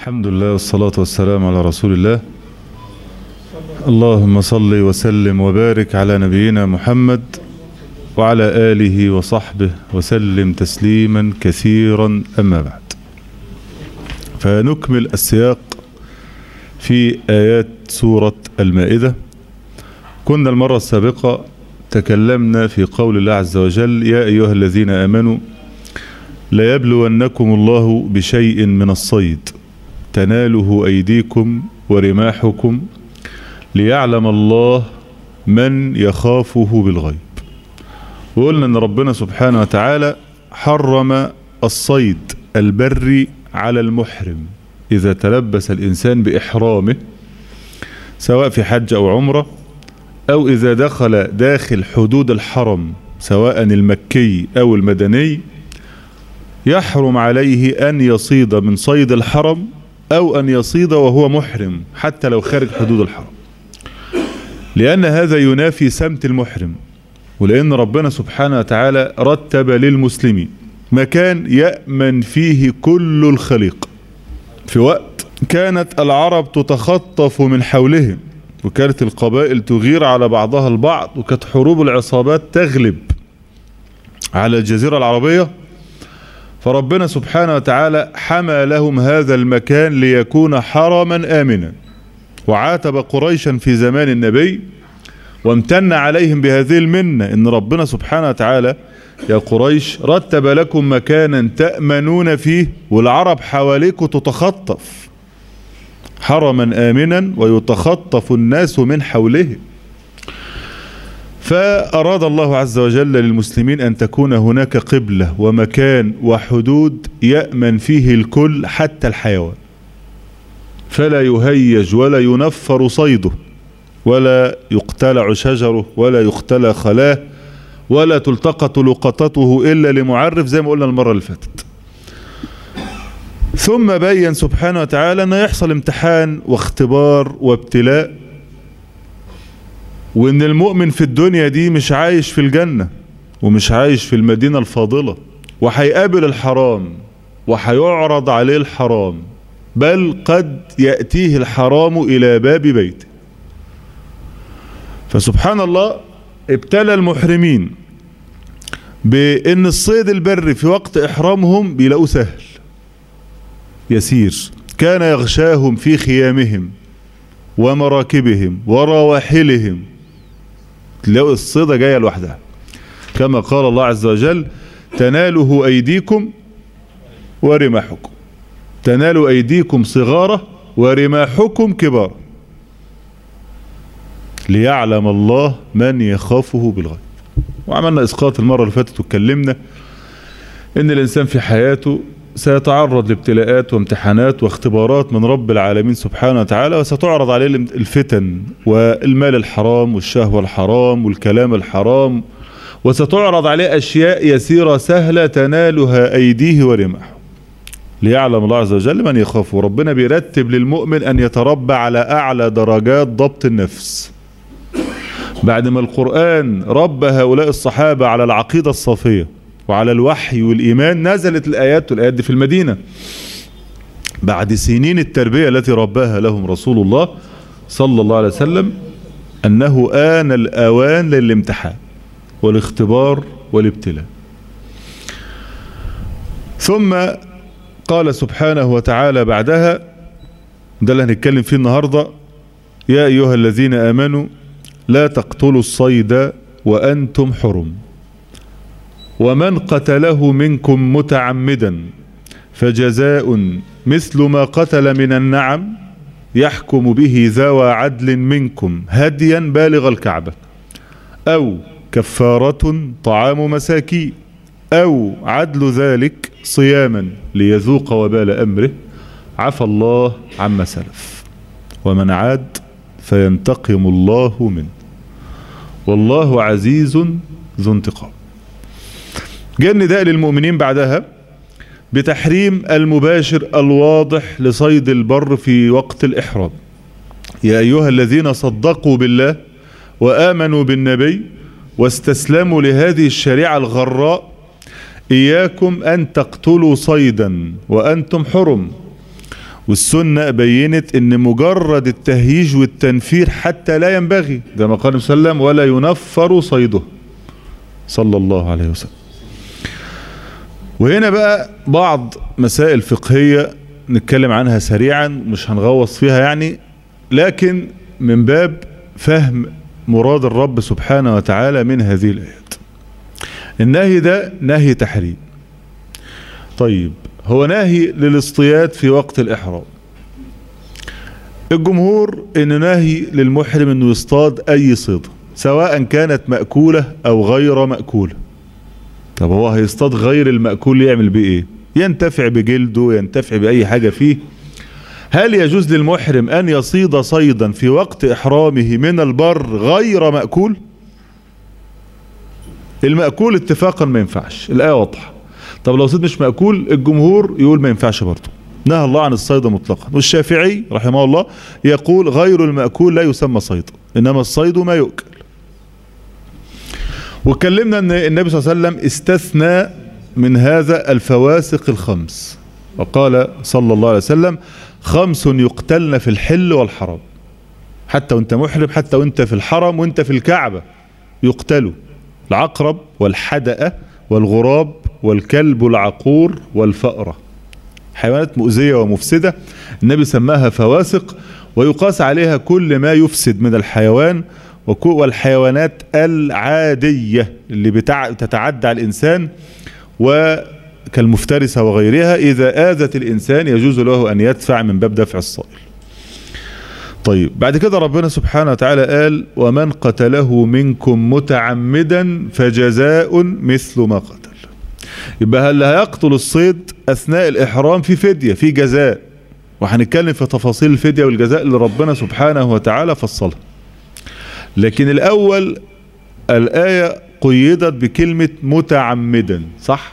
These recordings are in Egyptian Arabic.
الحمد لله والصلاة والسلام على رسول الله اللهم صل وسلم وبارك على نبينا محمد وعلى آله وصحبه وسلم تسليما كثيرا أما بعد فنكمل السياق في آيات سورة المائدة كنا المرة السابقة تكلمنا في قول الله عز وجل يا أيها الذين آمنوا ليبلونكم الله بشيء من الصيد تناله أيديكم ورماحكم ليعلم الله من يخافه بالغيب وقلنا أن ربنا سبحانه وتعالى حرم الصيد البري على المحرم إذا تلبس الإنسان بإحرامه سواء في حج أو عمرة أو إذا دخل داخل حدود الحرم سواء المكي أو المدني يحرم عليه أن يصيد من صيد الحرم أو أن يصيد وهو محرم حتى لو خارج حدود الحرم لأن هذا ينافي سمت المحرم ولأن ربنا سبحانه وتعالى رتب للمسلمين مكان يأمن فيه كل الخليق في وقت كانت العرب تتخطف من حولهم وكانت القبائل تغير على بعضها البعض وكانت حروب العصابات تغلب على الجزيرة العربية فربنا سبحانه وتعالى حمى لهم هذا المكان ليكون حرما آمنا وعاتب قريشا في زمان النبي وامتن عليهم بهذه المنة ان ربنا سبحانه وتعالى يا قريش رتب لكم مكانا تأمنون فيه والعرب حواليكم تتخطف حرما آمنا ويتخطف الناس من حوله فأراد الله عز وجل للمسلمين أن تكون هناك قبلة ومكان وحدود يأمن فيه الكل حتى الحيوان فلا يهيج ولا ينفر صيده ولا يقتلع شجره ولا يختلى خلاه ولا تلتقط لقطته إلا لمعرف زي ما قلنا المرة اللي فاتت ثم بين سبحانه وتعالى أنه يحصل امتحان واختبار وابتلاء وان المؤمن في الدنيا دي مش عايش في الجنة ومش عايش في المدينة الفاضلة وهيقابل الحرام وهيعرض عليه الحرام بل قد يأتيه الحرام إلى باب بيته فسبحان الله ابتلى المحرمين بأن الصيد البري في وقت إحرامهم بيلاقوه سهل يسير كان يغشاهم في خيامهم ومراكبهم ورواحلهم تلاقوا الصيدة جاية لوحدها كما قال الله عز وجل تناله أيديكم ورماحكم تنالوا أيديكم صغارة ورماحكم كبارة ليعلم الله من يخافه بالغيب وعملنا إسقاط المرة اللي فاتت واتكلمنا إن الإنسان في حياته سيتعرض لابتلاءات وامتحانات واختبارات من رب العالمين سبحانه وتعالى وستعرض عليه الفتن والمال الحرام والشهوة الحرام والكلام الحرام وستعرض عليه أشياء يسيرة سهلة تنالها أيديه ورماحه ليعلم الله عز وجل من يخافه ربنا بيرتب للمؤمن أن يتربى على أعلى درجات ضبط النفس بعد ما القرآن رب هؤلاء الصحابة على العقيدة الصافية وعلى الوحي والإيمان نزلت الآيات والآيات دي في المدينة بعد سنين التربية التي رباها لهم رسول الله صلى الله عليه وسلم أنه آن الأوان للامتحان والاختبار والابتلاء ثم قال سبحانه وتعالى بعدها ده اللي هنتكلم فيه النهاردة يا أيها الذين آمنوا لا تقتلوا الصيد وأنتم حرم ومن قتله منكم متعمدا فجزاء مثل ما قتل من النعم يحكم به ذوى عدل منكم هديا بالغ الكعبة أو كفارة طعام مساكين أو عدل ذلك صياما ليذوق وبال أمره عفى الله عما سلف ومن عاد فينتقم الله منه والله عزيز ذو انتقام جاء النداء للمؤمنين بعدها بتحريم المباشر الواضح لصيد البر في وقت الإحرام يا أيها الذين صدقوا بالله وآمنوا بالنبي واستسلموا لهذه الشريعة الغراء إياكم أن تقتلوا صيدا وأنتم حرم والسنة بينت ان مجرد التهييج والتنفير حتى لا ينبغي ده ما قال صلى الله عليه وسلم ولا ينفر صيده صلى الله عليه وسلم وهنا بقى بعض مسائل فقهية نتكلم عنها سريعا مش هنغوص فيها يعني لكن من باب فهم مراد الرب سبحانه وتعالى من هذه الآيات النهي ده نهي تحريم طيب هو نهي للاصطياد في وقت الإحرام الجمهور انه نهي للمحرم انه يصطاد اي صيدة سواء كانت مأكولة او غير مأكولة طب هو هيصطاد غير المأكول يعمل بيه ايه ينتفع بجلده ينتفع بأي حاجة فيه هل يجوز للمحرم أن يصيد صيدا في وقت إحرامه من البر غير مأكول المأكول اتفاقا ما ينفعش الآية واضحة طب لو صيد مش مأكول الجمهور يقول ما ينفعش برضه نهى الله عن الصيد مطلقا والشافعي رحمه الله يقول غير المأكول لا يسمى صيدا إنما الصيد ما يؤكل واتكلمنا ان النبي صلى الله عليه وسلم استثنى من هذا الفواسق الخمس وقال صلى الله عليه وسلم خمس يقتلن في الحل والحرم حتى وانت محرم حتى وانت في الحرم وانت في الكعبة يقتلوا العقرب والحدأة والغراب والكلب العقور والفأرة حيوانات مؤذية ومفسدة النبي سماها فواسق ويقاس عليها كل ما يفسد من الحيوان والحيوانات العادية اللي بتع... تتعدى على الإنسان وكالمفترسة وغيرها إذا آذت الإنسان يجوز له أن يدفع من باب دفع الصائل طيب بعد كده ربنا سبحانه وتعالى قال ومن قتله منكم متعمدا فجزاء مثل ما قتل يبقى اللي هيقتل الصيد أثناء الإحرام في فدية في جزاء وهنتكلم في تفاصيل الفدية والجزاء اللي ربنا سبحانه وتعالى فصلها لكن الأول الآية قيدت بكلمة متعمدا صح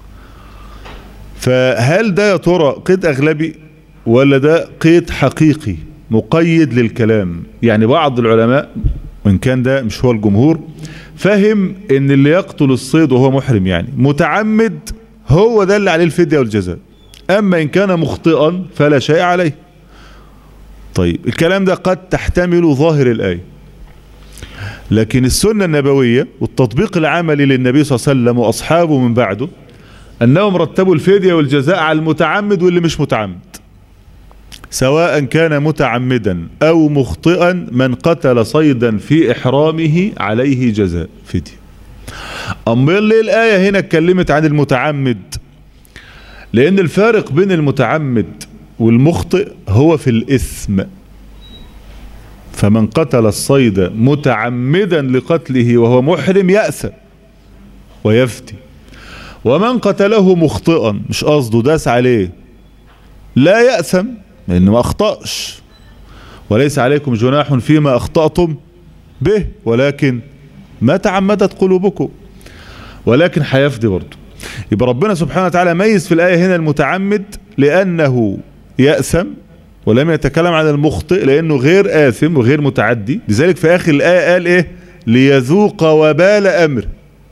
فهل ده يا ترى قيد أغلبي ولا ده قيد حقيقي مقيد للكلام يعني بعض العلماء وإن كان ده مش هو الجمهور فهم ان اللي يقتل الصيد وهو محرم يعني متعمد هو ده اللي عليه الفدية والجزاء اما ان كان مخطئا فلا شيء عليه طيب الكلام ده قد تحتمل ظاهر الآية لكن السنة النبوية والتطبيق العملي للنبي صلى الله عليه وسلم وأصحابه من بعده أنهم رتبوا الفدية والجزاء على المتعمد واللي مش متعمد سواء كان متعمدا أو مخطئا من قتل صيدا في إحرامه عليه جزاء فدية أما ليه الآية هنا اتكلمت عن المتعمد لأن الفارق بين المتعمد والمخطئ هو في الإثم فمن قتل الصيد متعمدا لقتله وهو محرم يأثم ويفتي ومن قتله مخطئا مش قصده داس عليه لا يأثم لأنه ما أخطأش وليس عليكم جناح فيما أخطأتم به ولكن ما تعمدت قلوبكم ولكن هيفدي برضه يبقى ربنا سبحانه وتعالى ميز في الآية هنا المتعمد لأنه يأثم ولم يتكلم عن المخطئ لأنه غير آثم وغير متعدي لذلك في آخر الآية قال إيه ليذوق وبال أمر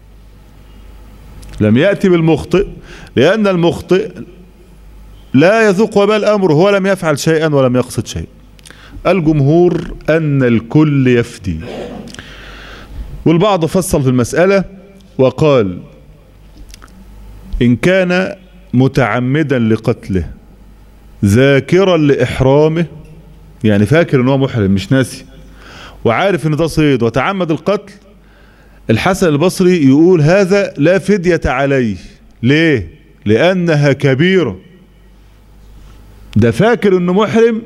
لم يأتي بالمخطئ لأن المخطئ لا يذوق وبال أمره هو لم يفعل شيئا ولم يقصد شيئا الجمهور أن الكل يفدي والبعض فصل في المسألة وقال إن كان متعمدا لقتله ذاكرا لإحرامه يعني فاكر ان هو محرم مش ناسي وعارف ان ده صيد وتعمد القتل الحسن البصري يقول هذا لا فدية عليه ليه لأنها كبيرة ده فاكر انه محرم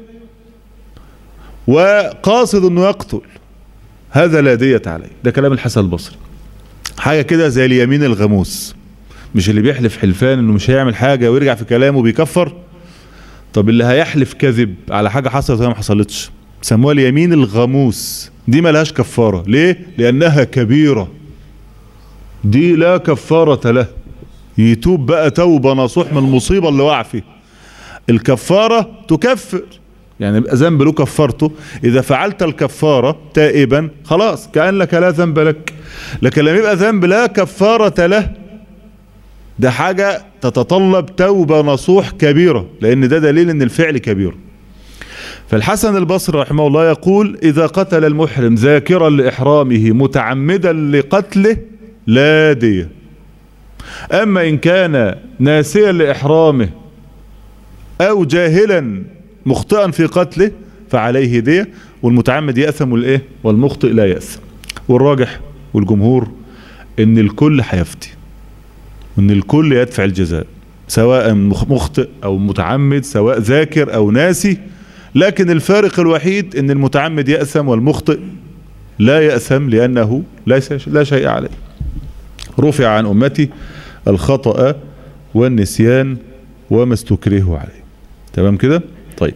وقاصد انه يقتل هذا لا دية عليه ده كلام الحسن البصري حاجة كده زي اليمين الغموس مش اللي بيحلف حلفان انه مش هيعمل حاجة ويرجع في كلامه بيكفر طب اللي هيحلف كذب على حاجة حصلت وهي ما حصلتش سموها اليمين الغموس دي ملهاش كفارة ليه لانها كبيرة دي لا كفارة له يتوب بقى توبة نصوح من المصيبة اللي وقع فيها الكفارة تكفر يعني يبقى ذنب له كفرته اذا فعلت الكفارة تائبا خلاص كأن لك لا ذنب لك لكن لما يبقى ذنب لا كفارة له ده حاجة تتطلب توبة نصوح كبيرة لأن ده دليل أن الفعل كبير فالحسن البصري رحمه الله يقول إذا قتل المحرم ذاكرا لإحرامه متعمدا لقتله لا دية أما إن كان ناسيا لإحرامه أو جاهلا مخطئا في قتله فعليه دية والمتعمد يأثم والإيه والمخطئ لا يأثم والراجح والجمهور إن الكل هيفتي وإن الكل يدفع الجزاء سواء مخطئ أو متعمد سواء ذاكر أو ناسي لكن الفارق الوحيد ان المتعمد يأثم والمخطئ لا يأثم لأنه ليس لا شيء عليه رفع عن أمتي الخطأ والنسيان وما استكرهوا عليه تمام كده طيب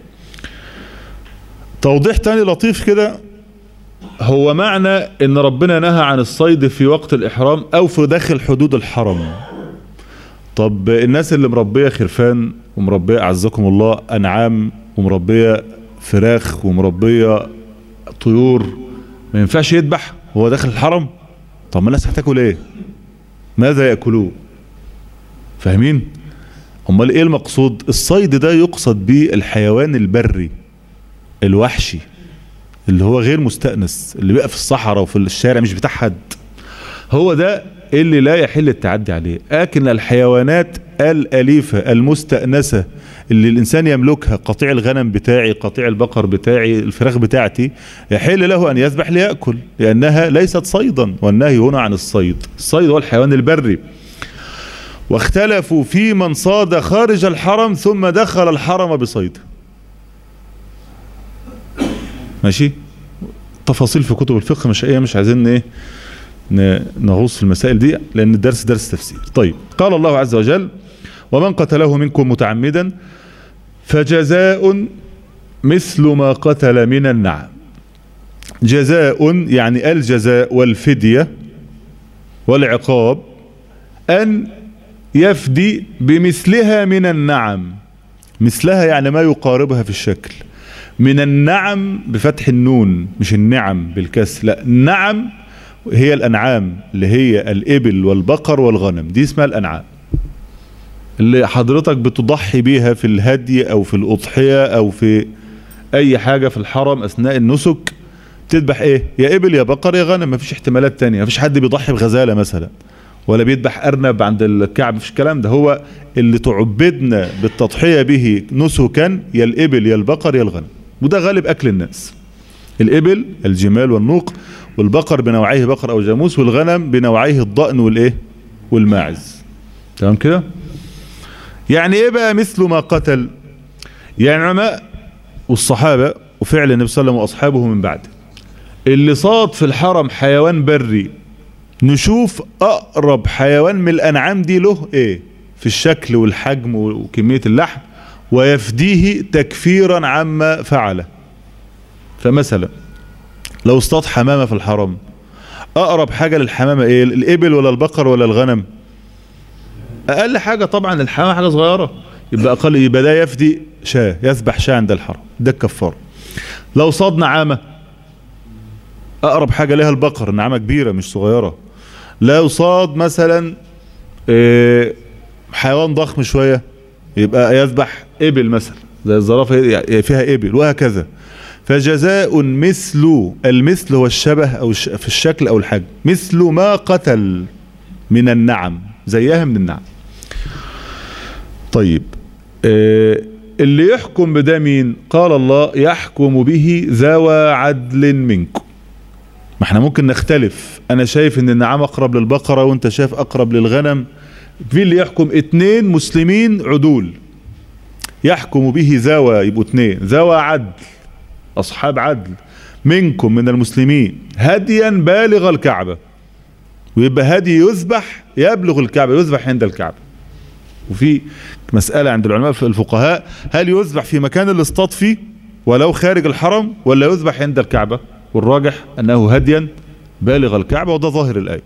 توضيح تاني لطيف كده هو معنى ان ربنا نهى عن الصيد في وقت الإحرام أو في داخل حدود الحرم طب الناس اللي مربية خرفان ومربية أعزكم الله أنعام ومربية فراخ ومربية طيور ما ينفعش يذبح وهو داخل الحرم طب ما الناس هتاكل ايه ماذا يأكلون فاهمين امال ايه المقصود الصيد ده يقصد به الحيوان البري الوحشي اللي هو غير مستأنس اللي بقى في الصحراء وفي الشارع مش بتاع حد هو ده اللي لا يحل التعدي عليه لكن الحيوانات الأليفة المستأنسة اللي الإنسان يملكها قطيع الغنم بتاعي قطيع البقر بتاعي الفراخ بتاعتي يحل له أن يذبح ليأكل لأنها ليست صيدا والنهي هنا عن الصيد الصيد هو الحيوان البري واختلفوا في من صاد خارج الحرم ثم دخل الحرم بصيده ماشي تفاصيل في كتب الفقه مش ايه مش عايزين ايه نغوص في المسائل دي لان الدرس درس تفسير طيب قال الله عز وجل ومن قتله منكم متعمدا فجزاء مثل ما قتل من النعم جزاء يعني الجزاء والفدية والعقاب أن يفدي بمثلها من النعم مثلها يعني ما يقاربها في الشكل من النعم بفتح النون مش النعم بالكسر لا النعم هي الأنعام اللي هي الإبل والبقر والغنم دي اسمها الأنعام اللي حضرتك بتضحي بيها في الهدي أو في الأضحية أو في أي حاجة في الحرم أثناء النسك تذبح إيه يا إبل يا بقر يا غنم مفيش احتمالات تانية مفيش حد بيضحي بغزالة مثلا ولا بيذبح أرنب عند الكعب مفيش الكلام ده هو اللي تعبدنا بالتضحية به نسكا يا الإبل يا البقر يا الغنم وده غالب أكل الناس الإبل الجمال والنوق والبقر بنوعيه بقر أو جاموس والغنم بنوعيه الضأن والإيه والماعز تمام كده يعني إيه بقى مثل ما قتل يعني علماء والصحابة وفعل النبي صلى الله عليه وسلم وأصحابه من بعده اللي صاد في الحرم حيوان بري نشوف أقرب حيوان من الأنعام دي له إيه في الشكل والحجم وكمية اللحم ويفديه تكفيرا عما فعله فمثلا لو اصطاد حمامة في الحرم اقرب حاجة للحمامة ايه الابل ولا البقر ولا الغنم اقل حاجة طبعا الحمامة حاجة صغيرة يبقى اقل يبقى ده يفدي شاه يذبح شاه عند الحرم ده الكفار لو صاد نعامة اقرب حاجة لها البقر نعامة كبيرة مش صغيرة لو صاد مثلا إيه حيوان ضخم شوية يبقى يذبح ابل مثلا زي الزرافة فيها ابل وهكذا فجزاء مثل المثل هو الشبه أو في الشكل أو الحجم مثل ما قتل من النعم زيها من النعم طيب اللي يحكم بده مين قال الله يحكم به ذوى عدل منكم ما احنا ممكن نختلف انا شايف ان النعام اقرب للبقرة وانت شايف اقرب للغنم في اللي يحكم اتنين مسلمين عدول يحكم به ذوى يبقوا اتنين ذوى عدل أصحاب عدل منكم من المسلمين هديا بالغ الكعبة ويبقى هدي يذبح يبلغ الكعبة يذبح عند الكعبة وفي مسألة عند العلماء في الفقهاء هل يذبح في مكان اللي اصطاد فيه ولو خارج الحرم ولا يذبح عند الكعبة والراجح أنه هديا بالغ الكعبة وده ظاهر الآية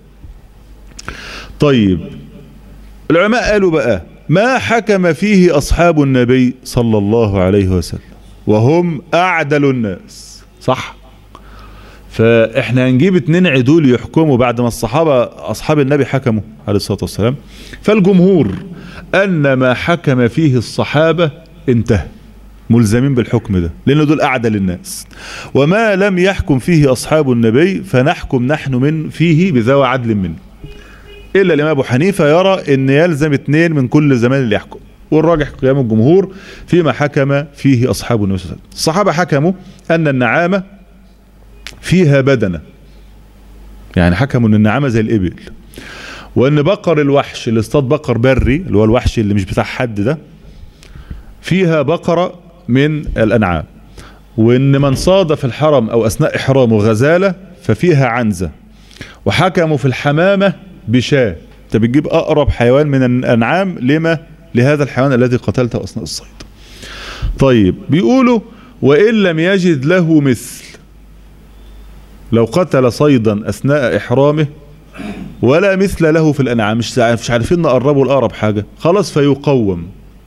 طيب العلماء قالوا بقى ما حكم فيه أصحاب النبي صلى الله عليه وسلم وهم أعدل الناس صح فاحنا هنجيب اتنين عدول يحكموا بعد ما الصحابة اصحاب النبي حكموا عليه الصلاة والسلام فالجمهور ان ما حكم فيه الصحابة انتهى ملزمين بالحكم ده لان دول اعدل الناس وما لم يحكم فيه اصحاب النبي فنحكم نحن من فيه بذوى عدل منه الا الامام ابو حنيفة يرى ان يلزم اتنين من كل زمان اللي يحكم والراجح قيام الجمهور فيما حكم فيه اصحاب النبي صلى الله عليه وسلم الصحابة حكموا ان النعامة فيها بدنة يعني حكموا ان النعامة زي الابل وان بقر الوحش اللي اصطاد بقر بري اللي هو الوحش اللي مش بتاع حد ده فيها بقرة من الانعام وان من صاد في الحرم او اثناء احرامه غزالة ففيها عنزة وحكموا في الحمامة بشاة انت بتجيب اقرب حيوان من الانعام لما لهذا الحيوان الذي قتلته اثناء الصيد طيب بيقولوا وان لم يجد له مثل لو قتل صيدا اثناء احرامه ولا مثل له في الانعام مش مش عارفين نقربه لاقرب حاجه خلاص فيقوم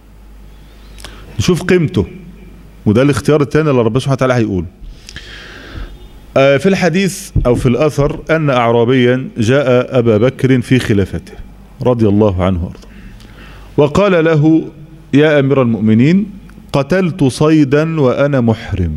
نشوف قيمته وده الاختيار الثاني اللي ربنا سبحانه وتعالى هيقول آه في الحديث او في الاثر ان اعرابيا جاء ابا بكر في خلافته رضي الله عنه وارضاه وقال له يا امير المؤمنين قتلت صيدا وانا محرم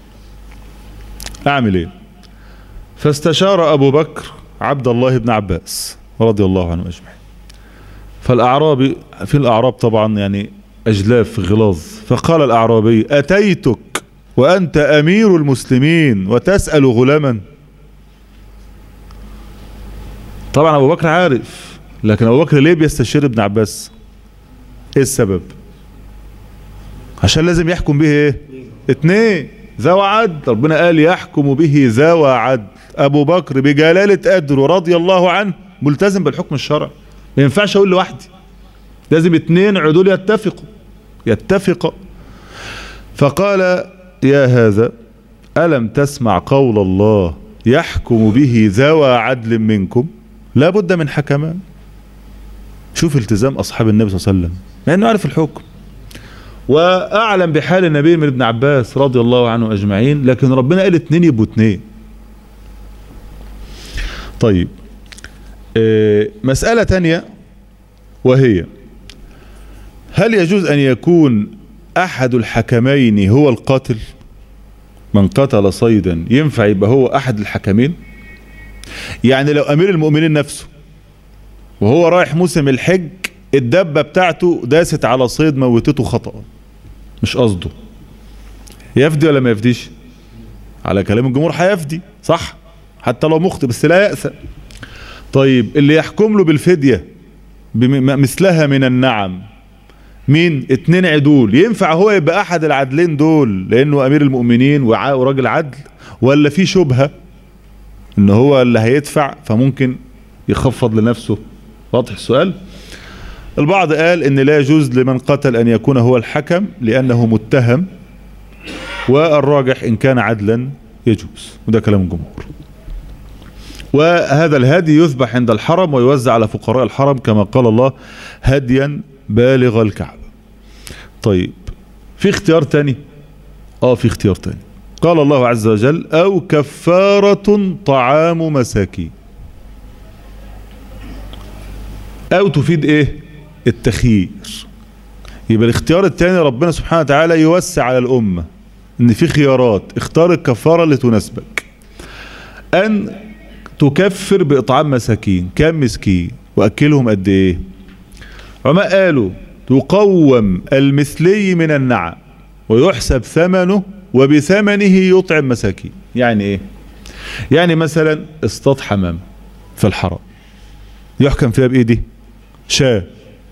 اعمل ايه فاستشار ابو بكر عبد الله بن عباس رضي الله عنه اجمعين فالاعرابي في الاعراب طبعا يعني اجلاف غلاظ فقال الاعرابي اتيتك وانت امير المسلمين وتسال غلاما طبعا ابو بكر عارف لكن ابو بكر ليه بيستشير ابن عباس ايه السبب عشان لازم يحكم به ايه اتنين ذوى عدل ربنا قال يحكم به ذوى عدل ابو بكر بجلالة قدره رضي الله عنه ملتزم بالحكم الشرعي ما ينفعش اقول لوحدي لازم اتنين عدول يتفقوا يتفقوا فقال يا هذا ألم تسمع قول الله يحكم به ذوى عدل منكم لا بد من حكمان شوف التزام أصحاب النبي صلى الله عليه وسلم مع أنه عارف الحكم وأعلم بحال النبي من ابن عباس رضي الله عنه أجمعين لكن ربنا قال اتنين يبقوا اتنين طيب اه مسألة تانية وهي هل يجوز أن يكون أحد الحكمين هو القاتل من قتل صيدا ينفع يبقى هو أحد الحكمين يعني لو أمير المؤمنين نفسه وهو رايح موسم الحج الدبة بتاعته داست على صيد موتته خطأ مش قصده يفدي ولا ما يفديش على كلام الجمهور هيفدي صح حتى لو مخطئ بس لا يأسى طيب اللي يحكم له بالفدية مثلها من النعم مين اتنين عدول ينفع هو يبقى احد العدلين دول لانه امير المؤمنين وراجل عدل ولا في شبهة ان هو اللي هيدفع فممكن يخفض لنفسه واضح السؤال البعض قال ان لا يجوز لمن قتل ان يكون هو الحكم لانه متهم والراجح ان كان عدلا يجوز وده كلام الجمهور وهذا الهدي يذبح عند الحرم ويوزع على فقراء الحرم كما قال الله هديا بالغ الكعبة طيب في اختيار تاني اه في اختيار تاني قال الله عز وجل او كفارة طعام مساكين او تفيد ايه التخيير يبقى الاختيار التاني ربنا سبحانه وتعالى يوسع على الامة ان في خيارات اختار الكفارة اللي تناسبك ان تكفر باطعام مساكين كم مسكين واكلهم قد ايه علماء قالوا تقوم المثلي من النعم ويحسب ثمنه وبثمنه يطعم مساكين يعني ايه يعني مثلا اصطاد حمام في الحرم يحكم فيها بايدي شاه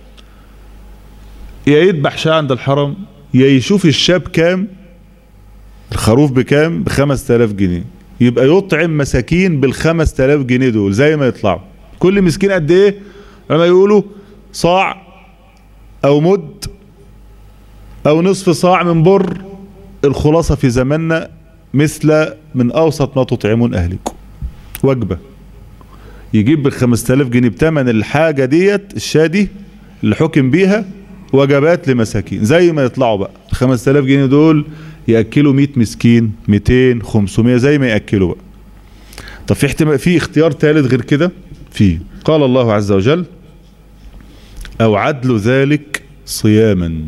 يا يذبح شاه عند الحرم يا يشوف الشاب كام الخروف بكام بخمس تلاف جنيه يبقى يطعم مساكين بالخمس تلاف جنيه دول زي ما يطلعوا كل مسكين قد ايه لما يقولوا صاع او مد او نصف صاع من بر الخلاصة في زماننا مثل من اوسط ما تطعمون اهلكم وجبة يجيب بالخمس تلاف جنيه بتمن الحاجة ديت الشادي اللي حكم بيها وجبات لمساكين زي ما يطلعوا بقى الخمس تلاف جنيه دول يأكلوا 100 مسكين 200 500 زي ما يأكلوا بقى طب في احتمال في اختيار ثالث غير كده في قال الله عز وجل او عدل ذلك صياما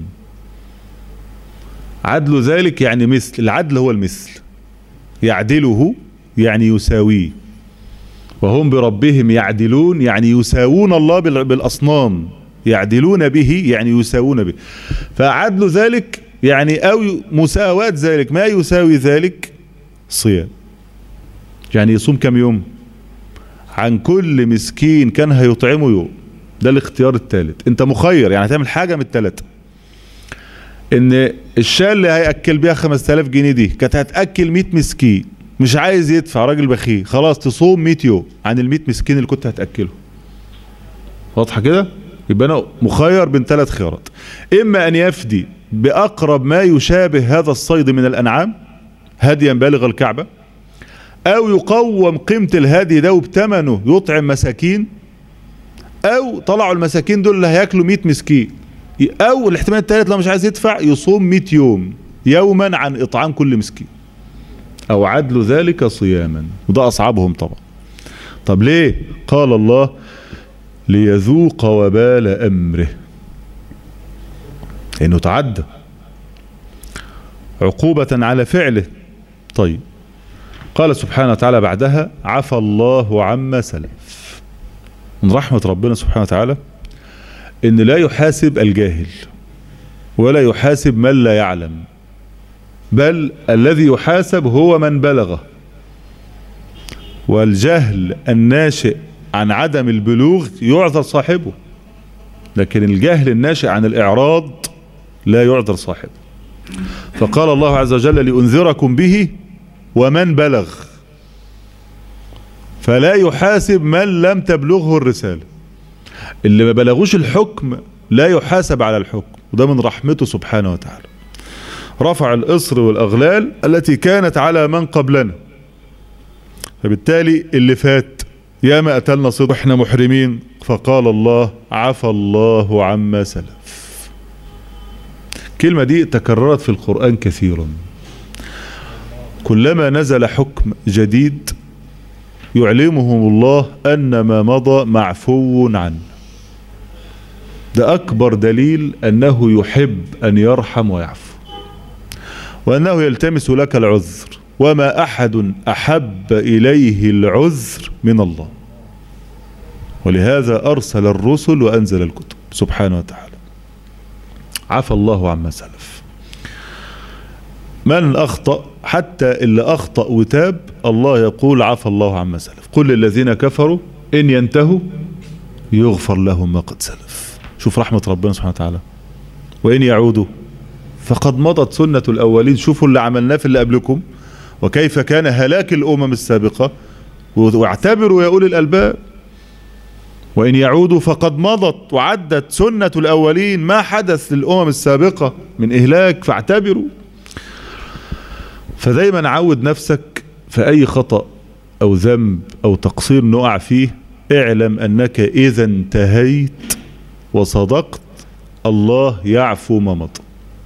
عدل ذلك يعني مثل العدل هو المثل يعدله يعني يساويه وهم بربهم يعدلون يعني يساوون الله بال- بالأصنام يعدلون به يعني يساوون به فعدل ذلك يعني أو مساواة ذلك ما يساوي ذلك صيام يعني يصوم كم يوم عن كل مسكين كان هيطعمه يوم ده الاختيار الثالث انت مخير يعني هتعمل حاجة من الثلاثة ان الشال اللي هيأكل بيها 5000 جنيه دي كانت هتأكل 100 مسكين مش عايز يدفع راجل بخيل خلاص تصوم 100 يوم عن ال 100 مسكين اللي كنت هتأكله واضحة كده يبقى انا مخير بين ثلاث خيارات اما ان يفدي باقرب ما يشابه هذا الصيد من الانعام هديا بالغ الكعبة او يقوم قيمة الهدي ده وبثمنه يطعم مساكين او طلعوا المساكين دول اللي هياكلوا 100 مسكين او الاحتمال الثالث لو مش عايز يدفع يصوم 100 يوم يوما عن اطعام كل مسكين او عدل ذلك صياما وده اصعبهم طبعا طب ليه قال الله ليذوق وبال امره لانه تعدى عقوبة على فعله طيب قال سبحانه وتعالى بعدها عفى الله عما سلف من رحمة ربنا سبحانه وتعالى ان لا يحاسب الجاهل ولا يحاسب من لا يعلم بل الذي يحاسب هو من بلغه والجهل الناشئ عن عدم البلوغ يعذر صاحبه لكن الجهل الناشئ عن الإعراض لا يعذر صاحبه فقال الله عز وجل لأنذركم به ومن بلغ فلا يحاسب من لم تبلغه الرسالة اللي ما بلغوش الحكم لا يحاسب على الحكم وده من رحمته سبحانه وتعالى رفع الإصر والأغلال التي كانت على من قبلنا فبالتالي اللي فات يا ما أتلنا صدق احنا محرمين فقال الله عفى الله عما سلف الكلمة دي تكررت في القرآن كثيرا كلما نزل حكم جديد يعلمهم الله أن ما مضى معفو عنه ده أكبر دليل أنه يحب أن يرحم ويعفو وأنه يلتمس لك العذر وما أحد أحب إليه العذر من الله ولهذا أرسل الرسل وأنزل الكتب سبحانه وتعالى عفى الله عما سلف من أخطأ حتى اللي أخطأ وتاب الله يقول عفى الله عما سلف قل للذين كفروا إن ينتهوا يغفر لهم ما قد سلف شوف رحمة ربنا سبحانه وتعالى وإن يعودوا فقد مضت سنة الأولين شوفوا اللي عملناه في اللي قبلكم وكيف كان هلاك الأمم السابقة واعتبروا يا أولي الألباب وإن يعودوا فقد مضت وعدت سنة الأولين ما حدث للأمم السابقة من إهلاك فاعتبروا فدايما عود نفسك في أي خطأ أو ذنب أو تقصير نقع فيه اعلم أنك إذا انتهيت وصدقت الله يعفو ما مضى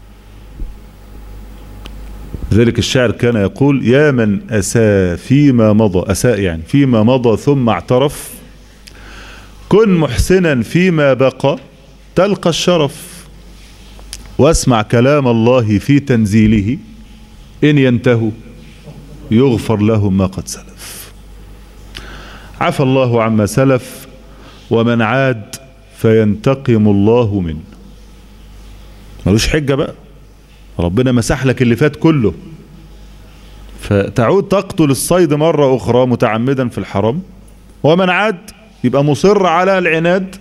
ذلك الشاعر كان يقول يا من أساء فيما مضى أساء يعني فيما مضى ثم اعترف كن محسنا فيما بقى تلقى الشرف واسمع كلام الله في تنزيله إن ينتهوا يغفر لهم ما قد سلف عفى الله عما سلف ومن عاد فينتقم الله منه ملوش حجة بقى ربنا مسح لك اللي فات كله فتعود تقتل الصيد مرة أخرى متعمدا في الحرم ومن عاد يبقى مصر على العناد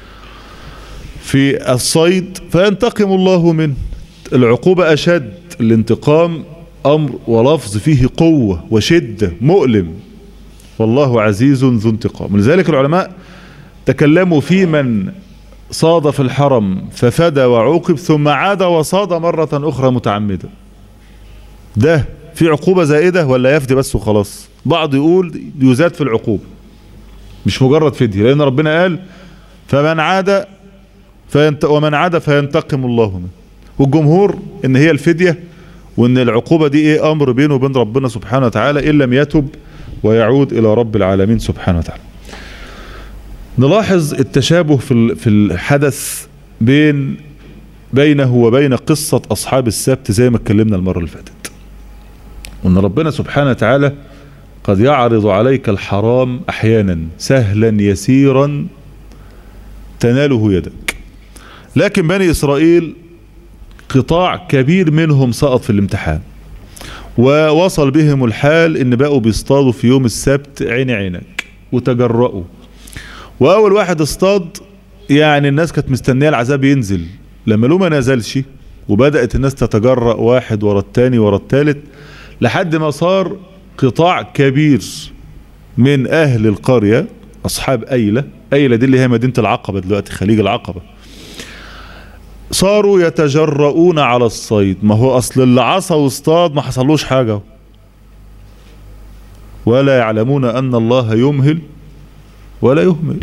في الصيد فينتقم الله منه العقوبة أشد الانتقام أمر ولفظ فيه قوة وشدة مؤلم والله عزيز ذو انتقام لذلك العلماء تكلموا في من صاد في الحرم ففدى وعوقب ثم عاد وصاد مرة أخرى متعمدا ده في عقوبة زائدة ولا يفدي بس وخلاص بعض يقول يزاد في العقوبة مش مجرد فدية لأن ربنا قال فمن عاد فينت... ومن عاد فينتقم الله منه والجمهور ان هي الفدية وان العقوبة دي ايه امر بينه وبين ربنا سبحانه وتعالى ان لم يتب ويعود إلى رب العالمين سبحانه وتعالى نلاحظ التشابه في في الحدث بين بينه وبين قصة أصحاب السبت زي ما اتكلمنا المرة اللي فاتت وأن ربنا سبحانه وتعالى قد يعرض عليك الحرام أحيانا سهلا يسيرا تناله يدك لكن بني إسرائيل قطاع كبير منهم سقط في الامتحان ووصل بهم الحال ان بقوا بيصطادوا في يوم السبت عين عينك وتجرؤوا واول واحد اصطاد يعني الناس كانت مستنيه العذاب ينزل لما له ما نزلش وبدات الناس تتجرأ واحد ورا التاني ورا التالت لحد ما صار قطاع كبير من اهل القريه اصحاب ايله ايله دي اللي هي مدينه العقبه دلوقتي خليج العقبه صاروا يتجرؤون على الصيد ما هو اصل اللي عصى واصطاد ما حصلوش حاجة ولا يعلمون ان الله يمهل ولا يهمل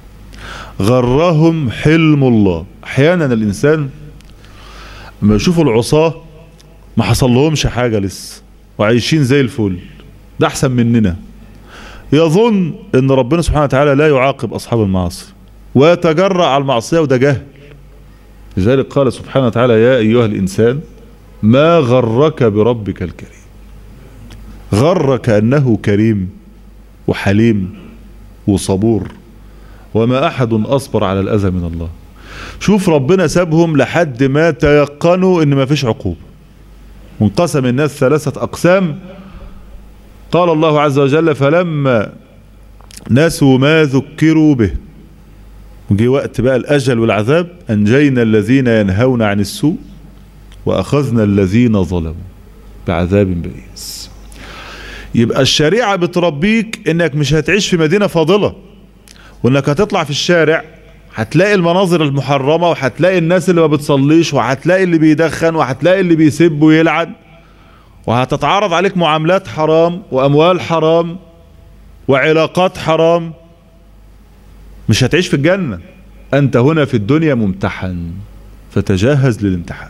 غرهم حلم الله احيانا الانسان لما يشوفوا العصاة ما حصل لهمش حاجة لسه وعايشين زي الفل ده احسن مننا يظن ان ربنا سبحانه وتعالى لا يعاقب اصحاب المعاصي ويتجرأ على المعصية وده جهل لذلك قال سبحانه وتعالى يا أيها الإنسان ما غرك بربك الكريم غرك أنه كريم وحليم وصبور وما أحد أصبر على الأذى من الله شوف ربنا سابهم لحد ما تيقنوا ان ما فيش عقوبة وانقسم الناس ثلاثة أقسام قال الله عز وجل فلما نسوا ما ذكروا به وجي وقت بقى الأجل والعذاب أنجينا الذين ينهون عن السوء وأخذنا الذين ظلموا بعذاب بئيس يبقى الشريعة بتربيك انك مش هتعيش في مدينة فاضلة وانك هتطلع في الشارع هتلاقي المناظر المحرمة وهتلاقي الناس اللي ما بتصليش وهتلاقي اللي بيدخن وهتلاقي اللي بيسب ويلعن وهتتعرض عليك معاملات حرام واموال حرام وعلاقات حرام مش هتعيش في الجنة انت هنا في الدنيا ممتحن فتجهز للامتحان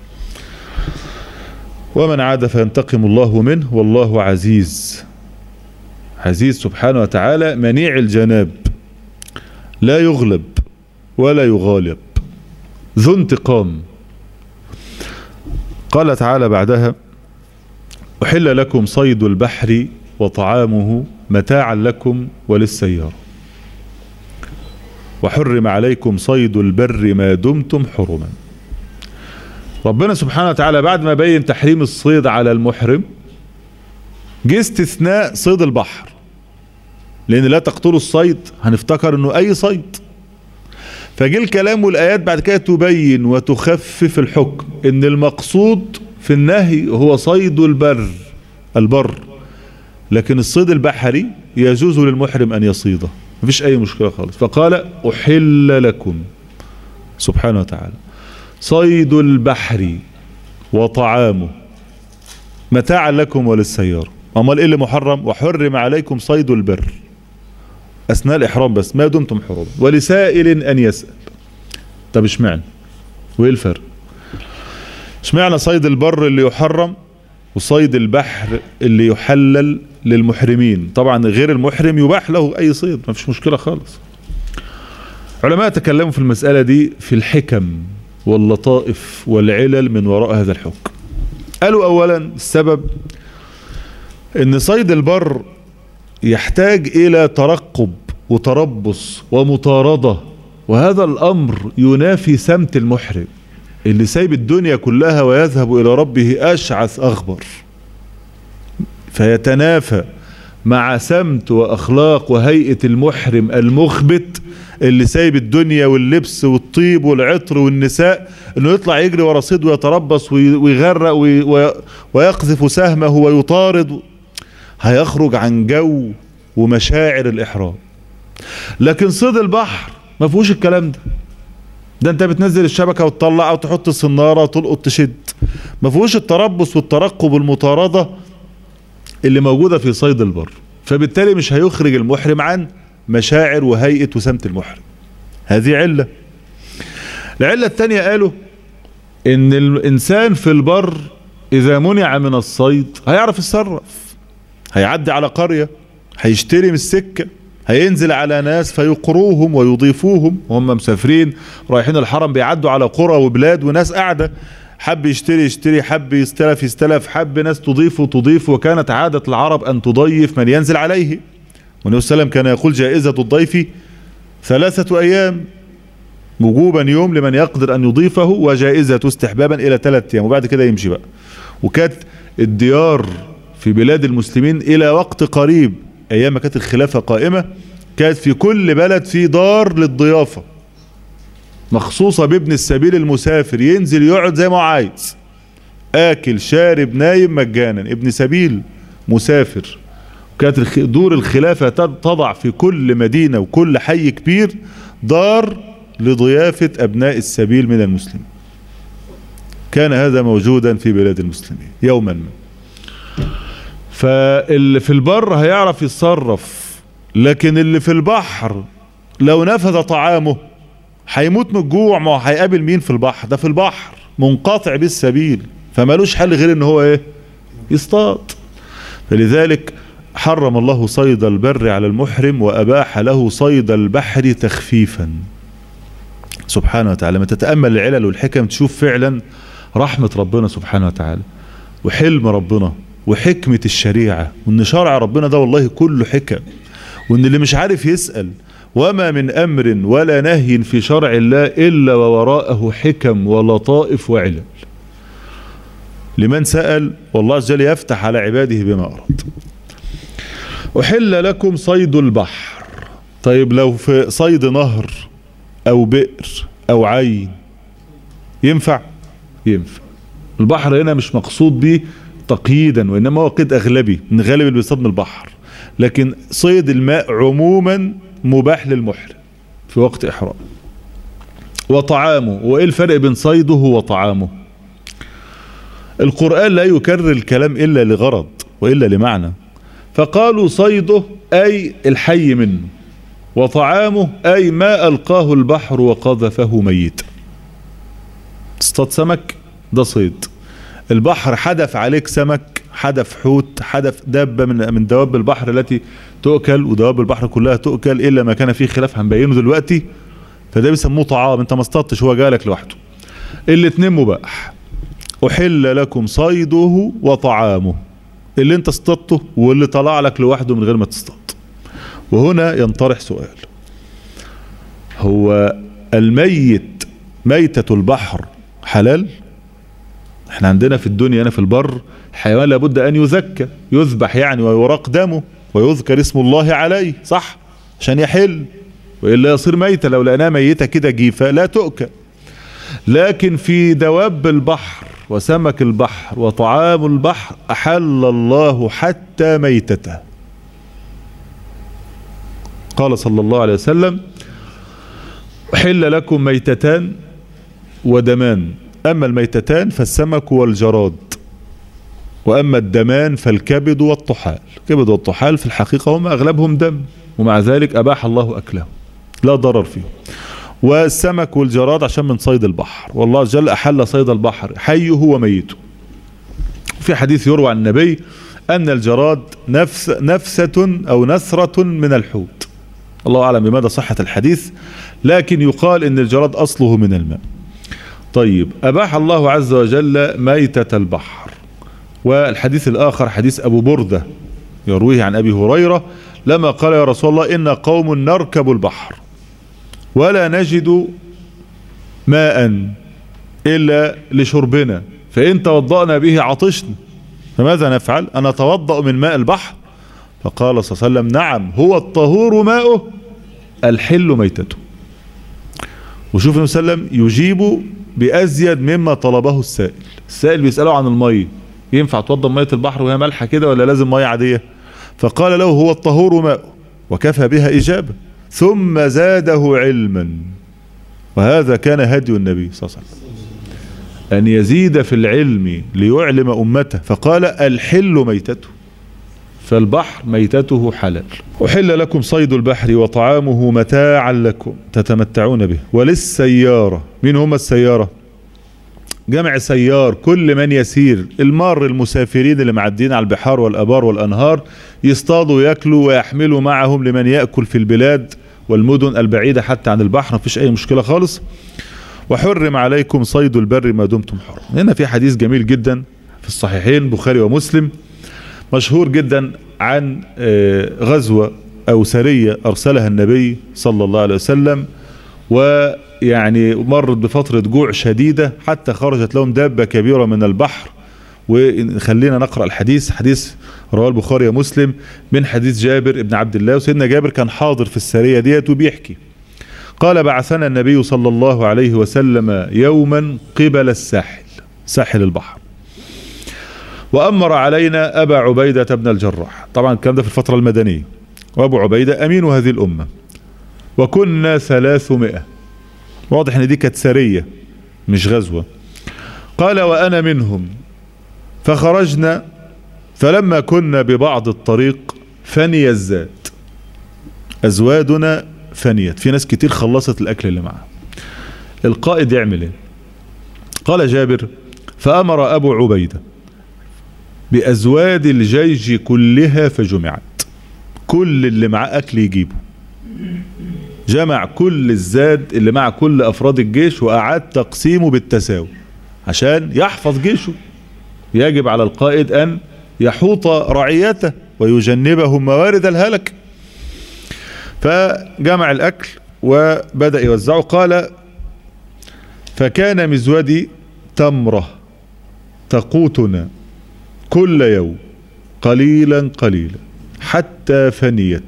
ومن عاد فينتقم الله منه والله عزيز عزيز سبحانه وتعالى منيع الجناب لا يغلب ولا يغالب ذو انتقام قال تعالى بعدها أحل لكم صيد البحر وطعامه متاعا لكم وللسيارة وحرم عليكم صيد البر ما دمتم حرما ربنا سبحانه وتعالى بعد ما بين تحريم الصيد على المحرم جه استثناء صيد البحر لان لا تقتلوا الصيد هنفتكر انه اي صيد فجه الكلام والايات بعد كده تبين وتخفف الحكم ان المقصود في النهي هو صيد البر البر لكن الصيد البحري يجوز للمحرم ان يصيده مفيش اي مشكلة خالص فقال احل لكم سبحانه وتعالى صيد البحر وطعامه متاعا لكم وللسيارة امال ايه اللي محرم وحرم عليكم صيد البر اثناء الاحرام بس ما دمتم حرم ولسائل ان يسأل طب اشمعنى وايه الفرق اشمعنى صيد البر اللي يحرم وصيد البحر اللي يحلل للمحرمين طبعا غير المحرم يباح له اي صيد ما فيش مشكلة خالص علماء تكلموا في المسألة دي في الحكم واللطائف والعلل من وراء هذا الحكم قالوا اولا السبب ان صيد البر يحتاج الى ترقب وتربص ومطاردة وهذا الامر ينافي سمت المحرم اللي سايب الدنيا كلها ويذهب الى ربه اشعث اغبر فيتنافى مع سمت واخلاق وهيئة المحرم المخبت اللي سايب الدنيا واللبس والطيب والعطر والنساء انه يطلع يجري ورا صيد ويتربص ويغرق ويقذف سهمه ويطارد هيخرج عن جو ومشاعر الاحرام لكن صيد البحر ما فيهوش الكلام ده ده انت بتنزل الشبكة وتطلع او تحط الصنارة وتلقط تشد ما فيهوش التربص والترقب والمطاردة اللي موجودة في صيد البر فبالتالي مش هيخرج المحرم عن مشاعر وهيئة وسمت المحرم هذه علة العلة الثانية قالوا ان الانسان في البر اذا منع من الصيد هيعرف يتصرف هيعدي على قرية هيشتري من السكة هينزل على ناس فيقروهم ويضيفوهم وهم مسافرين رايحين الحرم بيعدوا على قرى وبلاد وناس قاعدة حب يشتري يشتري حب يستلف يستلف حب ناس تضيف تضيف وكانت عادة العرب أن تضيف من ينزل عليه والنبي صلى الله عليه وسلم كان يقول جائزة الضيف ثلاثة أيام وجوبا يوم لمن يقدر أن يضيفه وجائزة استحبابا إلى ثلاثة أيام وبعد كده يمشي بقى وكانت الديار في بلاد المسلمين إلى وقت قريب أيام ما كانت الخلافة قائمة كانت في كل بلد في دار للضيافة مخصوصة بابن السبيل المسافر ينزل يقعد زي ما هو عايز آكل شارب نايم مجانا ابن سبيل مسافر كانت دور الخلافة تضع في كل مدينة وكل حي كبير دار لضيافة أبناء السبيل من المسلمين كان هذا موجودا في بلاد المسلمين يوما ما فاللي في البر هيعرف يتصرف لكن اللي في البحر لو نفذ طعامه هيموت من الجوع ما هو هيقابل مين في البحر ده في البحر منقطع بالسبيل فمالوش حل غير ان هو ايه يصطاد فلذلك حرم الله صيد البر على المحرم وأباح له صيد البحر تخفيفا سبحانه وتعالى ما تتأمل العلل والحكم تشوف فعلا رحمة ربنا سبحانه وتعالى وحلم ربنا وحكمة الشريعة وان شرع ربنا ده والله كله حكم وان اللي مش عارف يسأل وما من أمر ولا نهي في شرع الله إلا ووراءه حكم ولطائف وعلل لمن سأل والله عز وجل يفتح على عباده بما أراد أحل لكم صيد البحر طيب لو في صيد نهر أو بئر أو عين ينفع ينفع البحر هنا مش مقصود به تقييدا وإنما هو قيد أغلبي من غالب اللي بيصطاد من البحر لكن صيد الماء عموما مباح للمحرم في وقت إحرام وطعامه وإيه الفرق بين صيده وطعامه القرآن لا يكرر الكلام إلا لغرض وإلا لمعنى فقالوا صيده أي الحي منه وطعامه أي ما ألقاه البحر وقذفه ميتا تصطاد سمك ده صيد البحر حدف عليك سمك حدف حوت حدف دابة من من دواب البحر التي تؤكل ودواب البحر كلها تؤكل إلا ما كان فيه خلاف هنبينه دلوقتي فده بيسموه طعام انت ما اصطادتش هو جالك لوحده الاتنين مباح أحل لكم صيده وطعامه اللي انت اصطادته واللي طلع لك لوحده من غير ما تصطاد وهنا ينطرح سؤال هو الميت ميتة البحر حلال احنا عندنا في الدنيا هنا في البر حيوان لابد ان يزكى يذبح يعني ويراق دمه ويذكر اسم الله عليه صح عشان يحل وإلا يصير ميتة لو لقناها ميتة كده جيفة لا تؤكل لكن في دواب البحر وسمك البحر وطعام البحر أحل الله حتى ميتته قال صلى الله عليه وسلم أحل لكم ميتتان ودمان أما الميتتان فالسمك والجراد وأما الدمان فالكبد والطحال الكبد والطحال في الحقيقة هم أغلبهم دم ومع ذلك أباح الله أكله لا ضرر فيه والسمك والجراد عشان من صيد البحر والله جل أحل صيد البحر حيه وميته في حديث يروى عن النبي أن الجراد نفس نفسة أو نثرة من الحوت الله أعلم بمدى صحة الحديث لكن يقال أن الجراد أصله من الماء طيب أباح الله عز وجل ميتة البحر والحديث الآخر حديث أبو بردة يرويه عن أبي هريرة لما قال يا رسول الله إن قوم نركب البحر ولا نجد ماء إلا لشربنا فإن توضأنا به عطشنا فماذا نفعل أنا أتوضأ من ماء البحر فقال صلى الله عليه وسلم نعم هو الطهور ماؤه الحل ميتته وشوف النبي صلى الله عليه وسلم يجيب بأزيد مما طلبه السائل السائل بيسأله عن المية ينفع توضى مية البحر وهي مالحة كده ولا لازم مية عادية فقال له هو الطهور ماء وكفى بها إجابة ثم زاده علما وهذا كان هدي النبي صلى الله عليه وسلم أن يزيد في العلم ليعلم أمته فقال الحل ميتته فالبحر ميتته حلال أحل لكم صيد البحر وطعامه متاعا لكم تتمتعون به وللسيارة من هم السيارة جمع سيار كل من يسير المار المسافرين اللي معدين على البحار والابار والانهار يصطادوا وياكلوا ويحملوا معهم لمن ياكل في البلاد والمدن البعيده حتى عن البحر مفيش اي مشكله خالص وحرم عليكم صيد البر ما دمتم حرم هنا في حديث جميل جدا في الصحيحين بخاري ومسلم مشهور جدا عن غزوه او سريه ارسلها النبي صلى الله عليه وسلم ويعني مرت بفترة جوع شديدة حتى خرجت لهم دابة كبيرة من البحر وخلينا نقرأ الحديث حديث رواه البخاري ومسلم من حديث جابر ابن عبد الله وسيدنا جابر كان حاضر في السرية ديت وبيحكي قال بعثنا النبي صلى الله عليه وسلم يوما قبل الساحل ساحل البحر وأمر علينا أبا عبيدة بن الجراح طبعا الكلام ده في الفترة المدنية وأبو عبيدة أمين هذه الأمة وكنا ثلاثمائة واضح ان دي كانت سرية مش غزوة قال وانا منهم فخرجنا فلما كنا ببعض الطريق فني الزاد ازوادنا فنيت في ناس كتير خلصت الاكل اللي معها القائد يعمل ايه قال جابر فامر ابو عبيدة بازواد الجيش كلها فجمعت كل اللي معاه اكل يجيبه جمع كل الزاد اللي مع كل افراد الجيش واعاد تقسيمه بالتساوي عشان يحفظ جيشه يجب على القائد ان يحوط رعيته ويجنبهم موارد الهلك فجمع الاكل وبدأ يوزعه قال فكان مزودي تمرة تقوتنا كل يوم قليلا قليلا حتى فنيت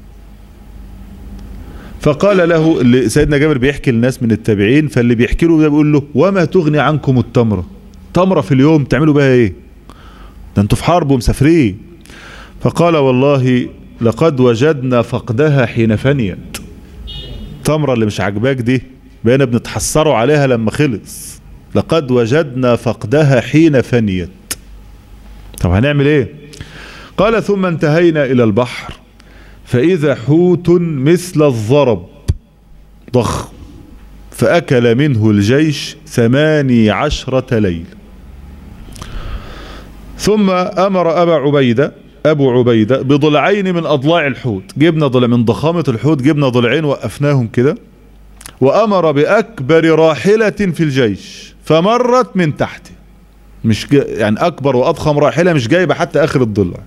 فقال له اللي سيدنا جابر بيحكي للناس من التابعين فاللي بيحكي له ده بيقول له وما تغني عنكم التمرة تمرة في اليوم تعملوا بها ايه ده انتوا في حرب ومسافرين فقال والله لقد وجدنا فقدها حين فنيت تمرة اللي مش عاجباك دي بقينا بنتحسروا عليها لما خلص لقد وجدنا فقدها حين فنيت طب هنعمل ايه قال ثم انتهينا الى البحر فإذا حوت مثل الضرب ضخم فأكل منه الجيش ثماني عشرة ليل ثم أمر أبا عبيدة أبو عبيدة بضلعين من أضلاع الحوت جبنا ضلع من ضخامة الحوت جبنا ضلعين وقفناهم كده وأمر بأكبر راحلة في الجيش فمرت من تحته مش يعني أكبر وأضخم راحلة مش جايبة حتى آخر الضلع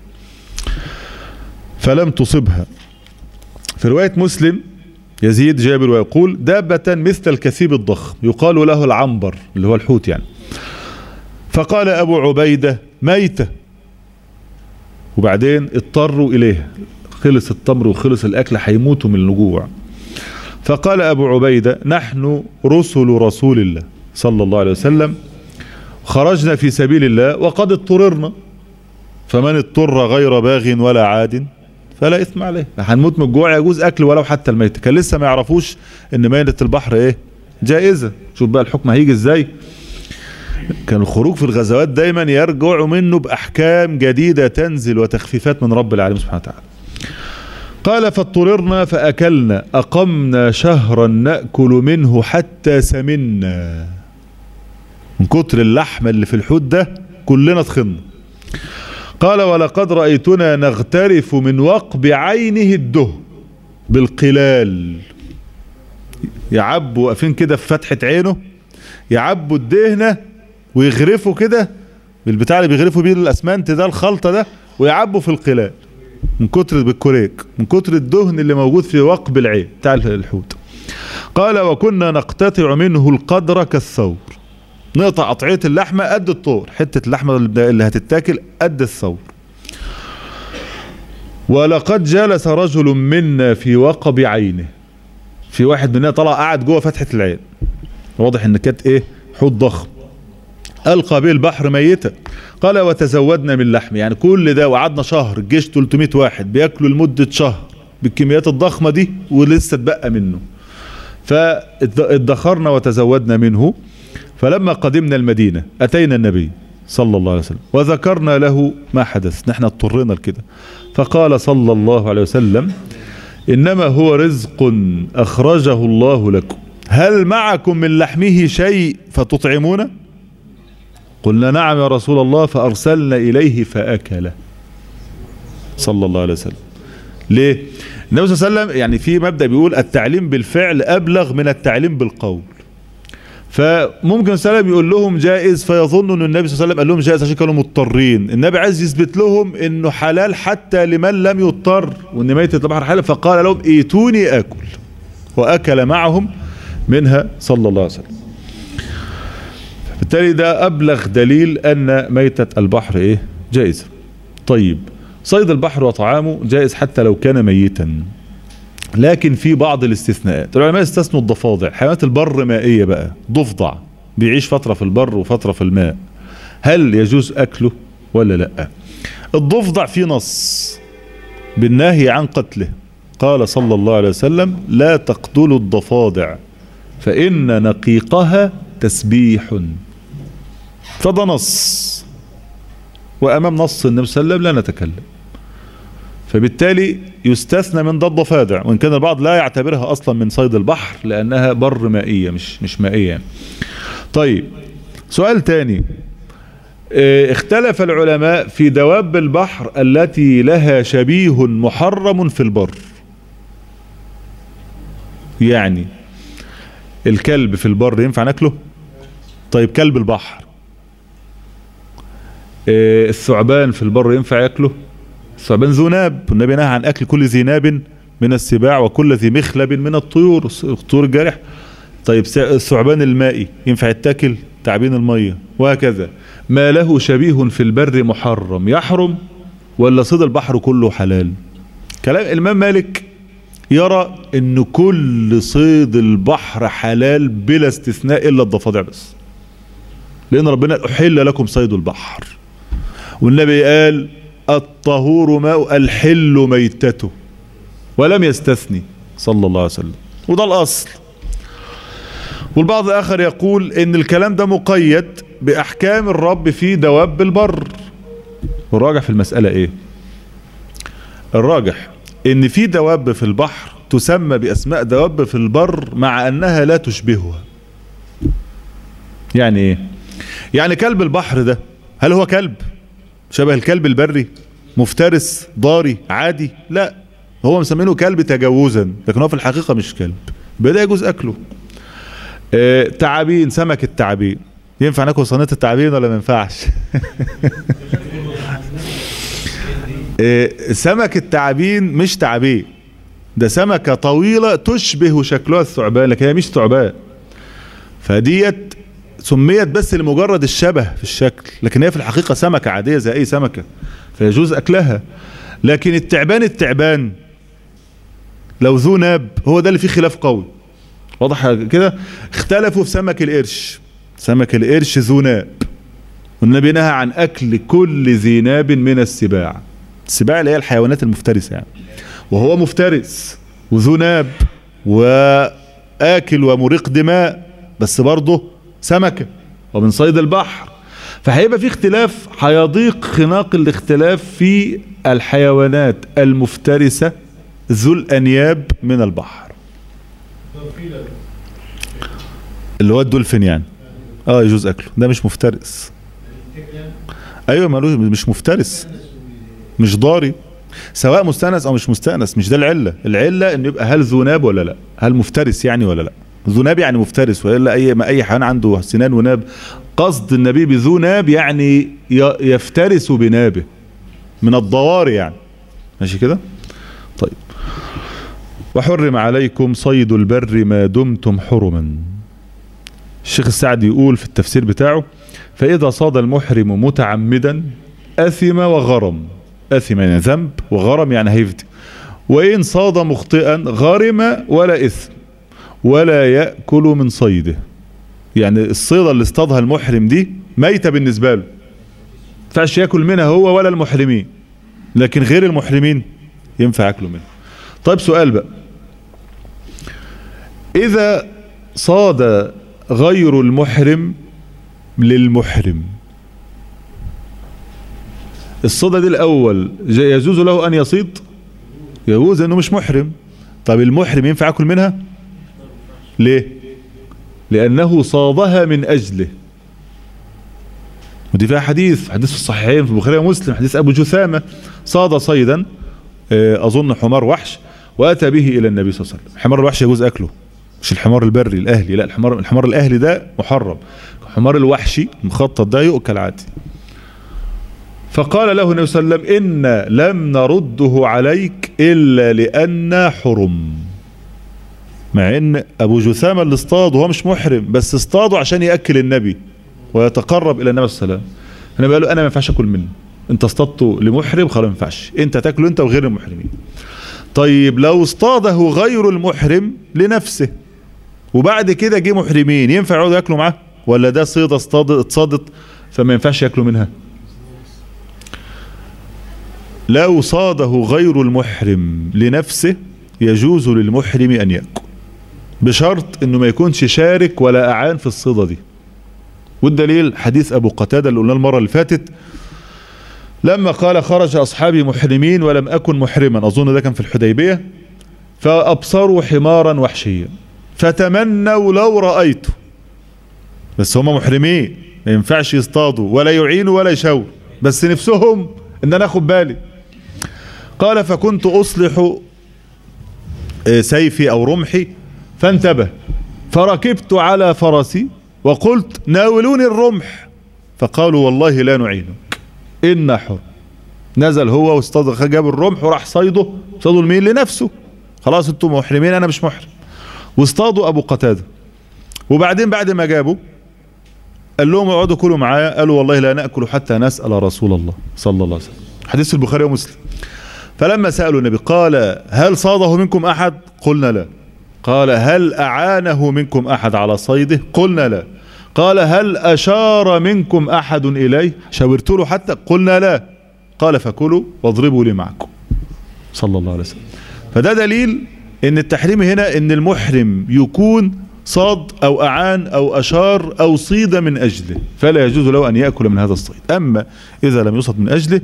فلم تصبها في رواية مسلم يزيد جابر ويقول دابة مثل الكثيب الضخم يقال له العنبر اللي هو الحوت يعني فقال أبو عبيدة ميتة وبعدين اضطروا إليها خلص التمر وخلص الأكل هيموتوا من الجوع فقال أبو عبيدة نحن رسل رسول الله صلى الله عليه وسلم خرجنا في سبيل الله وقد اضطررنا فمن اضطر غير باغ ولا عاد فلا اثم عليه هنموت من الجوع يجوز اكل ولو حتى الميت كان لسه ما يعرفوش ان ميلة البحر ايه جائزة شوف بقى الحكم هيجي ازاي كان الخروج في الغزوات دايما يرجعوا منه باحكام جديدة تنزل وتخفيفات من رب العالمين سبحانه وتعالى قال فاضطررنا فاكلنا اقمنا شهرا ناكل منه حتى سمنا من كتر اللحمه اللي في الحوت ده كلنا تخنا قال ولقد رأيتنا نغترف من وقب عينه الدهن بالقلال يعبوا واقفين كده في فتحة عينه يعبوا الدهنة ويغرفوا كده بالبتاع اللي بيغرفوا بيه الاسمنت ده الخلطة ده ويعبوا في القلال من كتر بالكوريك من كتر الدهن اللي موجود في وقب العين بتاع الحوت قال وكنا نقتطع منه القدر كالثور نقطع قطعية اللحمة قد الطور حتة اللحمة اللي هتتاكل قد الثور ولقد جلس رجل منا في وقب عينه في واحد مننا طلع قاعد جوه فتحة العين واضح ان كانت ايه حوت ضخم القى به البحر ميتا قال وتزودنا من لحم يعني كل ده وقعدنا شهر الجيش 300 واحد بياكلوا لمدة شهر بالكميات الضخمة دي ولسه اتبقى منه فادخرنا وتزودنا منه فلما قدمنا المدينة أتينا النبي صلى الله عليه وسلم وذكرنا له ما حدث نحن اضطرنا لكده فقال صلى الله عليه وسلم إنما هو رزق أخرجه الله لكم هل معكم من لحمه شيء فتطعمونه قلنا نعم يا رسول الله فأرسلنا إليه فأكل صلى الله عليه وسلم ليه النبي صلى الله عليه وسلم يعني في مبدأ بيقول التعليم بالفعل أبلغ من التعليم بالقول فممكن سلام يقول لهم جائز فيظن ان النبي صلى الله عليه وسلم قال لهم جائز عشان كانوا مضطرين النبي عايز يثبت لهم انه حلال حتى لمن لم يضطر وان ميتة البحر حلال فقال لهم ايتوني اكل واكل معهم منها صلى الله عليه وسلم بالتالي ده ابلغ دليل ان ميتة البحر ايه جائزة طيب صيد البحر وطعامه جائز حتى لو كان ميتا لكن في بعض الاستثناءات العلماء استثنوا الضفادع حيوانات البر مائية بقى ضفدع بيعيش فترة في البر وفترة في الماء هل يجوز أكله ولا لا الضفدع في نص بالنهي عن قتله قال صلى الله عليه وسلم لا تقتلوا الضفادع فإن نقيقها تسبيح فده نص وأمام نص النبي صلى الله عليه وسلم لا نتكلم فبالتالي يستثنى من ده الضفادع وإن كان البعض لا يعتبرها أصلا من صيد البحر لأنها بر مائية مش مش مائية يعني. طيب سؤال تاني اه اختلف العلماء في دواب البحر التي لها شبيه محرم في البر يعني الكلب في البر ينفع ناكله طيب كلب البحر اه الثعبان في البر ينفع ياكله الثعبان ذو ناب والنبي نهى عن اكل كل ذي ناب من السباع وكل ذي مخلب من الطيور الطيور الجارح طيب الثعبان المائي ينفع يتاكل تعبين المية وهكذا ما له شبيه في البر محرم يحرم ولا صيد البحر كله حلال كلام الامام مالك يرى ان كل صيد البحر حلال بلا استثناء الا الضفادع بس لان ربنا احل لكم صيد البحر والنبي قال الطهور ماء الحل ميتته ولم يستثني صلى الله عليه وسلم وده الأصل والبعض آخر يقول ان الكلام ده مقيد بأحكام الرب في دواب البر والراجح في المسألة ايه الراجح ان في دواب في البحر تسمى بأسماء دواب في البر مع أنها لا تشبهها يعني ايه يعني كلب البحر ده هل هو كلب شبه الكلب البري مفترس ضاري عادي لا هو مسمينه كلب تجوزا لكن هو في الحقيقة مش كلب بدأ يجوز أكله اه تعابين سمك التعابين ينفع ناكل صينية التعابين ولا ما ينفعش اه سمك التعابين مش تعابين ده سمكة طويلة تشبه شكلها الثعبان لكن هي مش ثعبان فديت سميت بس لمجرد الشبه في الشكل لكن هي في الحقيقة سمكة عادية زي اي سمكة فيجوز اكلها لكن التعبان التعبان لو ذو ناب هو ده اللي فيه خلاف قوي واضح كده اختلفوا في سمك القرش سمك القرش ذو ناب والنبي نهى عن اكل كل ذي ناب من السباع السباع اللي هي الحيوانات المفترسة يعني وهو مفترس وذو ناب واكل ومريق دماء بس برضه سمكة ومن صيد البحر فهيبقى في اختلاف هيضيق خناق الاختلاف في الحيوانات المفترسة ذو الأنياب من البحر اللي هو الدولفين يعني اه يجوز اكله ده مش مفترس ايوه مالوش مش مفترس مش ضاري سواء مستانس او مش مستانس مش ده العله العله انه يبقى هل ذو ناب ولا لا هل مفترس يعني ولا لا ذو ناب يعني مفترس والا اي ما اي حيوان عنده سنان وناب قصد النبي بذو ناب يعني يفترس بنابه من الضواري يعني ماشي كده طيب وحرم عليكم صيد البر ما دمتم حرما الشيخ السعدي يقول في التفسير بتاعه فإذا صاد المحرم متعمدا أثم وغرم أثم يعني ذنب وغرم يعني هيفدي وإن صاد مخطئا غرم ولا إثم ولا يأكل من صيده يعني الصيدة اللي اصطادها المحرم دي ميتة بالنسبة له فعش يأكل منها هو ولا المحرمين لكن غير المحرمين ينفع يأكلوا منها طيب سؤال بقى إذا صاد غير المحرم للمحرم الصيدة دي الأول يجوز له أن يصيد يجوز أنه مش محرم طب المحرم ينفع يأكل منها ليه لأنه صادها من أجله ودي فيها حديث حديث في الصحيحين في البخاري ومسلم حديث ابو جثامه صاد صيدا آه، اظن حمار وحش واتى به الى النبي صلى الله عليه وسلم حمار الوحش يجوز اكله مش الحمار البري الاهلي لا الحمار الحمار الاهلي ده محرم الحمار الوحشي المخطط ده يؤكل عادي فقال له النبي صلى الله عليه وسلم إن لم نرده عليك إلا لأن حرم مع ان ابو جثامة اللي اصطاد وهو مش محرم بس اصطاده عشان ياكل النبي ويتقرب الى النبي صلى الله عليه وسلم النبي قال له انا ما ينفعش اكل منه انت اصطادته لمحرم خلاص ما ينفعش انت تاكله انت وغير المحرمين طيب لو اصطاده غير المحرم لنفسه وبعد كده جه محرمين ينفع يقعدوا ياكلوا معاه ولا ده صيده اصطادت اتصادت فما ينفعش ياكلوا منها لو صاده غير المحرم لنفسه يجوز للمحرم ان ياكل بشرط انه ما يكونش شارك ولا اعان في الصيده دي والدليل حديث ابو قتاده اللي قلناه المره اللي فاتت لما قال خرج اصحابي محرمين ولم اكن محرما اظن ده كان في الحديبيه فابصروا حمارا وحشيا فتمنوا لو رايته بس هم محرمين ما ينفعش يصطادوا ولا يعينوا ولا يشاوروا بس نفسهم ان انا اخد بالي قال فكنت اصلح آه، سيفي او رمحي فانتبه فركبت على فرسي وقلت ناولوني الرمح فقالوا والله لا نعينك إن حر نزل هو واصطاد جاب الرمح وراح صيده صيده لمين لنفسه خلاص انتم محرمين انا مش محرم واصطادوا ابو قتاده وبعدين بعد ما جابوا قال لهم اقعدوا كلوا معايا قالوا والله لا ناكل حتى نسال رسول الله صلى الله عليه وسلم حديث البخاري ومسلم فلما سالوا النبي قال هل صاده منكم احد قلنا لا قال هل اعانه منكم احد على صيده قلنا لا قال هل اشار منكم احد اليه شاورت له حتى قلنا لا قال فكلوا واضربوا لي معكم صلى الله عليه وسلم فده دليل ان التحريم هنا ان المحرم يكون صاد او اعان او اشار او صيد من اجله فلا يجوز له ان ياكل من هذا الصيد اما اذا لم يصد من اجله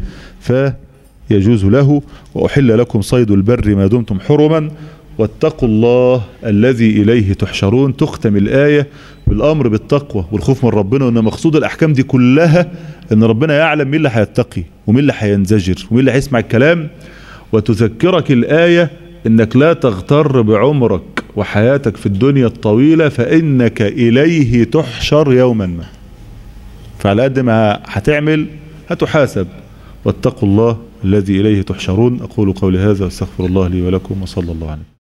فيجوز له واحل لكم صيد البر ما دمتم حرما واتقوا الله الذي اليه تحشرون تختم الايه بالامر بالتقوى والخوف من ربنا وان مقصود الاحكام دي كلها ان ربنا يعلم مين اللي هيتقي ومين اللي هينزجر ومين اللي هيسمع الكلام وتذكرك الايه انك لا تغتر بعمرك وحياتك في الدنيا الطويله فانك اليه تحشر يوما ما فعلى قد ما هتعمل هتحاسب واتقوا الله الذي اليه تحشرون اقول قولي هذا واستغفر الله لي ولكم وصلى الله عليه